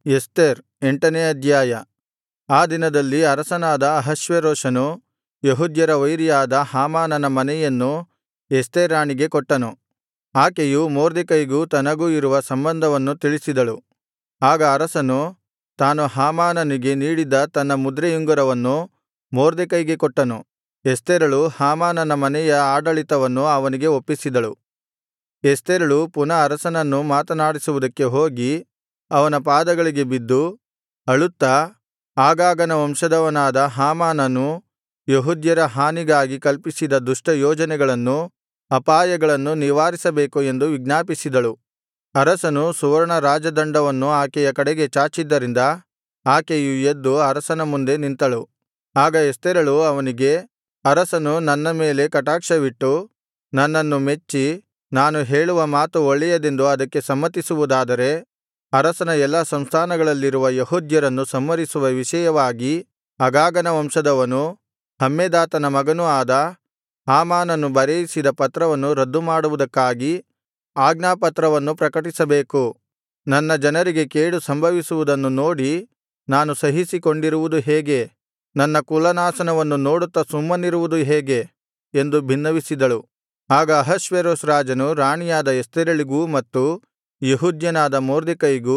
Esther ಎಂಟನೇ ಅಧ್ಯಾಯ ಆ ದಿನದಲ್ಲಿ ಅರಸನಾದ ಅಹಷ್ವೇರೋಷನು ಯೆಹೂದ್ಯರ ವೈರಿಯಾದ ಹಾಮಾನನ ಮನೆಯನ್ನು ಎಸ್ತೇರ್ ರಾಣಿಗೆ ಕೊಟ್ಟನು ಆಕೆಯು ಮೊರ್ದೆಕೈಗೂ ತನಗೂ ಇರುವ ಸಂಬಂಧವನ್ನು ತಿಳಿಸಿದಳು ಆಗ ಅರಸನು ತಾನು ಹಾಮಾನನಿಗೆ ನೀಡಿದ್ದ ತನ್ನ ಮುದ್ರೆಯುಂಗುರವನ್ನು ಮೊರ್ದೆಕೈಗೆ ಕೊಟ್ಟನು ಎಸ್ತೇರಳು ಹಾಮಾನನ ಮನೆಯ ಆಡಳಿತವನ್ನು ಅವನಿಗೆ ಒಪ್ಪಿಸಿದಳು ಎಸ್ತೇರಳು ಪುನಃ ಅರಸನನ್ನು ಮಾತನಾಡಿಸುವುದಕ್ಕೆ ಹೋಗಿ ಅವನ ಪಾದಗಳಿಗೆ ಬಿದ್ದು ಅಳುತ್ತಾ ಅಗಾಗನ ವಂಶದವನಾದ ಹಾಮಾನನು ಯೆಹೂದ್ಯರ ಹಾನಿಗಾಗಿ ಕಲ್ಪಿಸಿದ ದುಷ್ಟ ಯೋಜನೆಗಳನ್ನೂ ಅಪಾಯಗಳನ್ನು ನಿವಾರಿಸಬೇಕು ಎಂದು ವಿಜ್ಞಾಪಿಸಿದಳು ಅರಸನು ಸುವರ್ಣ ರಾಜದಂಡವನ್ನು ಆಕೆಯ ಕಡೆಗೆ ಚಾಚಿದ್ದರಿಂದ ಆಕೆಯು ಎದ್ದು ಅರಸನ ಮುಂದೆ ನಿಂತಳು ಆಗ ಎಸ್ತೇರಳು ಅವನಿಗೆ ಅರಸನು ನನ್ನ ಮೇಲೆ ಕಟಾಕ್ಷವಿಟ್ಟು ನನ್ನನ್ನು ಮೆಚ್ಚಿ ನಾನು ಹೇಳುವ ಮಾತು ಒಳ್ಳೆಯದೆಂದು ಅದಕ್ಕೆ ಸಮ್ಮತಿಸುವುದಾದರೆ ಅರಸನ ಎಲ್ಲಾ ಸಂಸ್ಥಾನಗಳಲ್ಲಿರುವ ಯೆಹೂದ್ಯರನ್ನು ಸಂಹರಿಸುವ ವಿಷಯವಾಗಿ ಅಗಾಗನ ವಂಶದವನೂ ಹಮ್ಮೆದಾತನ ಮಗನೂ ಆದ ಹಾಮಾನನು ಬರೆಯಿಸಿದ ಪತ್ರವನ್ನು ರದ್ದುಮಾಡುವುದಕ್ಕಾಗಿ ಆಜ್ಞಾಪತ್ರವನ್ನು ಪ್ರಕಟಿಸಬೇಕು ನನ್ನ ಜನರಿಗೆ ಕೇಡು ಸಂಭವಿಸುವುದನ್ನು ನೋಡಿ ನಾನು ಸಹಿಸಿಕೊಂಡಿರುವುದು ಹೇಗೆ ನನ್ನ ಕುಲನಾಶನವನ್ನು ನೋಡುತ್ತಾ ಸುಮ್ಮನಿರುವುದು ಹೇಗೆ ಎಂದು ಬಿನ್ನವಿಸಿದಳು ಆಗ ಅಹಷ್ವೇರೋಷ್ ರಾಜನು ರಾಣಿಯಾದ ಎಸ್ತೇರಳಿಗೂ ಮತ್ತು ಯೆಹೂದ್ಯನಾದ ಮೊರ್ದೆಕೈಗೂ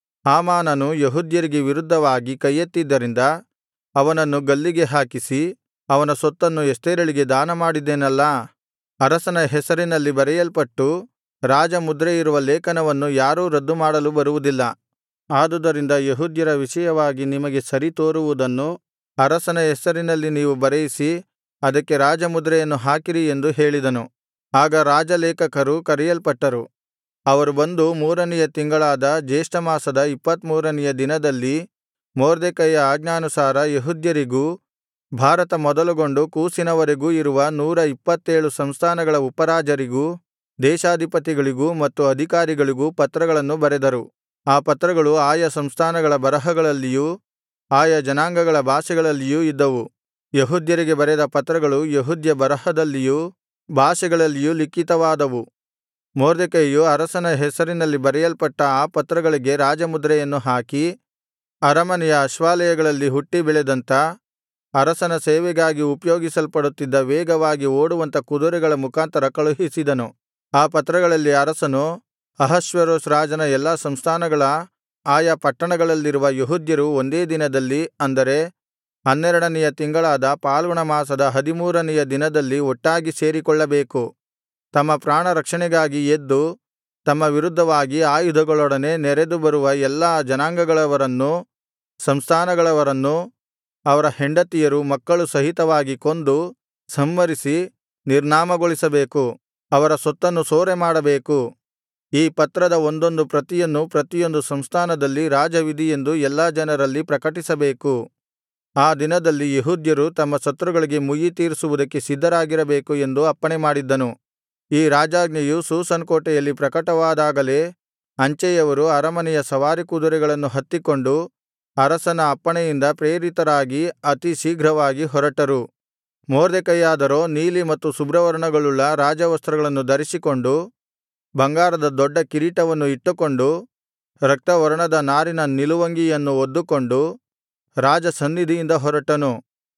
ಹಾಮಾನನು ಯೆಹೂದ್ಯರಿಗೆ ವಿರುದ್ಧವಾಗಿ ಕೈಯೆತ್ತಿದ್ದರಿಂದ ಅವನನ್ನು ಗಲ್ಲಿಗೆ ಹಾಕಿಸಿ ಅವನ ಸೊತ್ತನ್ನು ಎಸ್ತೇರಳಿಗೆ ದಾನಮಾಡಿದೆನಲ್ಲಾ ಅರಸನ ಹೆಸರಿನಲ್ಲಿ ಬರೆಯಲ್ಪಟ್ಟು ರಾಜಮುದ್ರೆಯಿರುವ ಲೇಖನವನ್ನು ಯಾರೂ ರದ್ದುಮಾಡಲು ಬರುವುದಿಲ್ಲ ಆದುದರಿಂದ ಯೆಹೂದ್ಯರ ವಿಷಯವಾಗಿ ನಿಮಗೆ ಸರಿ ತೋರುವುದನ್ನು ಅರಸನ ಹೆಸರಿನಲ್ಲಿ ನೀವು ಬರೆಯಿಸಿ ಅದಕ್ಕೆ ರಾಜಮುದ್ರೆಯನ್ನು ಹಾಕಿರಿ ಎಂದು ಹೇಳಿದನು ಆಗ ರಾಜಲೇಖಕರು ಕರೆಯಲ್ಪಟ್ಟರು ಅವರು ಬಂದು ಮೂರನೆಯ ತಿಂಗಳಾದ ಜ್ಯೇಷ್ಠಮಾಸದ ಇಪ್ಪತ್ತಮೂರನೆಯ ದಿನದಲ್ಲಿ ಮೊರ್ದೆಕೈಯ ಆಜ್ಞಾನುಸಾರ ಯೆಹೂದ್ಯರಿಗೂ ಭಾರತ ಮೊದಲುಗೊಂಡು ಕೂಸಿನವರೆಗೂ ಇರುವ ನೂರ ಇಪ್ಪತ್ತೇಳು ಸಂಸ್ಥಾನಗಳ ಉಪರಾಜರಿಗೂ ದೇಶಾಧಿಪತಿಗಳಿಗೂ ಮತ್ತು ಅಧಿಕಾರಿಗಳಿಗೂ ಪತ್ರಗಳನ್ನು ಬರೆದರು ಆ ಪತ್ರಗಳು ಆಯಾ ಸಂಸ್ಥಾನಗಳ ಬರಹಗಳಲ್ಲಿಯೂ ಆಯಾ ಜನಾಂಗಗಳ ಭಾಷೆಗಳಲ್ಲಿಯೂ ಇದ್ದವು ಯೆಹೂದ್ಯರಿಗೆ ಬರೆದ ಪತ್ರಗಳು ಯೆಹೂದ್ಯ ಬರಹದಲ್ಲಿಯೂ ಭಾಷೆಗಳಲ್ಲಿಯೂ ಲಿಖಿತವಾದವು ಮೊರ್ದೆಕೈಯು ಅರಸನ ಹೆಸರಿನಲ್ಲಿ ಬರೆಯಲ್ಪಟ್ಟ ಆ ಪತ್ರಗಳಿಗೆ ರಾಜಮುದ್ರೆಯನ್ನು ಹಾಕಿ ಅರಮನೆಯ ಅಶ್ವಾಲಯಗಳಲ್ಲಿ ಹುಟ್ಟಿ ಬೆಳೆದಂಥ ಅರಸನ ಸೇವೆಗಾಗಿ ಉಪಯೋಗಿಸಲ್ಪಡುತ್ತಿದ್ದ ವೇಗವಾಗಿ ಓಡುವಂಥ ಕುದುರೆಗಳ ಮುಖಾಂತರ ಕಳುಹಿಸಿದನು ಆ ಪತ್ರಗಳಲ್ಲಿ ಅರಸನು ಅಹಷ್ವೇರೋಷ್ ರಾಜನ ಎಲ್ಲಾ ಸಂಸ್ಥಾನಗಳ ಆಯಾ ಪಟ್ಟಣಗಳಲ್ಲಿರುವ ಯೆಹೂದ್ಯರು ಒಂದೇ ದಿನದಲ್ಲಿ ಅಂದರೆ ಹನ್ನೆರಡನೆಯ ತಿಂಗಳಾದ ಫಾಲ್ಗುಣ ಮಾಸದ ಹದಿಮೂರನೆಯ ದಿನದಲ್ಲಿ ಒಟ್ಟಾಗಿ ಸೇರಿಕೊಳ್ಳಬೇಕು ತಮ್ಮ ಪ್ರಾಣರಕ್ಷಣೆಗಾಗಿ ಎದ್ದು ತಮ್ಮ ವಿರುದ್ಧವಾಗಿ ಆಯುಧಗಳೊಡನೆ ನೆರೆದು ಬರುವ ಎಲ್ಲಾ ಜನಾಂಗಗಳವರನ್ನೂ ಸಂಸ್ಥಾನಗಳವರನ್ನೂ ಅವರ ಹೆಂಡತಿಯರು ಮಕ್ಕಳು ಸಹಿತವಾಗಿ ಕೊಂದು ಸಂಹರಿಸಿ ನಿರ್ನಾಮಗೊಳಿಸಬೇಕು ಅವರ ಸೊತ್ತನ್ನು ಸೂರೆಮಾಡಬೇಕು ಈ ಪತ್ರದ ಒಂದೊಂದು ಪ್ರತಿಯನ್ನು ಪ್ರತಿಯೊಂದು ಸಂಸ್ಥಾನದಲ್ಲಿ ರಾಜವಿಧಿಯೆಂದು ಎಲ್ಲಾ ಜನರಲ್ಲಿ ಪ್ರಕಟಿಸಬೇಕು ಆ ದಿನದಲ್ಲಿ ಯೆಹೂದ್ಯರು ತಮ್ಮ ಶತ್ರುಗಳಿಗೆ ಮುಯ್ಯಿ ತೀರಿಸುವುದಕ್ಕೆ ಸಿದ್ಧರಾಗಿರಬೇಕು ಎಂದು ಅಪ್ಪಣೆಮಾಡಿದ್ದನು ಈ ರಾಜಾಜ್ಞೆಯು ಶೂಷನ್ ಕೋಟೆಯಲ್ಲಿ ಪ್ರಕಟವಾದಾಗಲೇ ಅಂಚೆಯವರು ಅರಮನೆಯ ಸವಾರಿ ಕುದುರೆಗಳನ್ನು ಹತ್ತಿಕೊಂಡು ಅರಸನ ಅಪ್ಪಣೆಯಿಂದ ಪ್ರೇರಿತರಾಗಿ ಅತಿ ಶೀಘ್ರವಾಗಿ ಹೊರಟರು ಮೊರ್ದೆಕೈಯಾದರೋ ನೀಲಿ ಮತ್ತು ಶುಭ್ರವರ್ಣಗಳುಳ್ಳ ರಾಜವಸ್ತ್ರಗಳನ್ನು ಧರಿಸಿಕೊಂಡು ಬಂಗಾರದ ದೊಡ್ಡ ಕಿರೀಟವನ್ನು ಇಟ್ಟುಕೊಂಡು ರಕ್ತವರ್ಣದ ನಾರಿನ ನಿಲುವಂಗಿಯನ್ನು ಹೊದ್ದುಕೊಂಡು ರಾಜಸನ್ನಿಧಿಯಿಂದ ಹೊರಟನು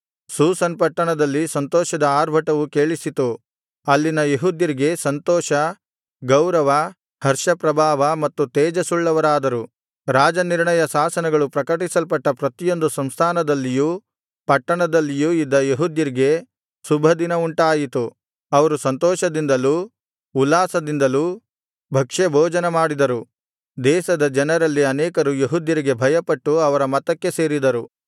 ಶೂಷನ್ ಪಟ್ಟಣದಲ್ಲಿ ಸಂತೋಷದ ಆರ್ಭಟವು ಕೇಳಿಸಿತು ಅಲ್ಲಿನ ಯೆಹೂದ್ಯರಿಗೆ ಸಂತೋಷ ಗೌರವ ಹರ್ಷಪ್ರಭಾವ ಮತ್ತು ತೇಜಸ್ಸುಳ್ಳವರಾದರು ರಾಜನಿರ್ಣಯ ಶಾಸನಗಳು ಪ್ರಕಟಿಸಲ್ಪಟ್ಟ ಪ್ರತಿಯೊಂದು ಸಂಸ್ಥಾನದಲ್ಲಿಯೂ ಪಟ್ಟಣದಲ್ಲಿಯೂ ಇದ್ದ ಯೆಹೂದ್ಯರಿಗೆ ಶುಭದಿನವುಂಟಾಯಿತು ಅವರು ಸಂತೋಷದಿಂದಲೂ ಉಲ್ಲಾಸದಿಂದಲೂ ಭಕ್ಷ್ಯಭೋಜನ ಮಾಡಿದರು ದೇಶದ ಜನರಲ್ಲಿ ಅನೇಕರು ಯೆಹೂದ್ಯರಿಗೆ ಭಯಪಟ್ಟು ಅವರ ಮತಕ್ಕೆ ಸೇರಿದರು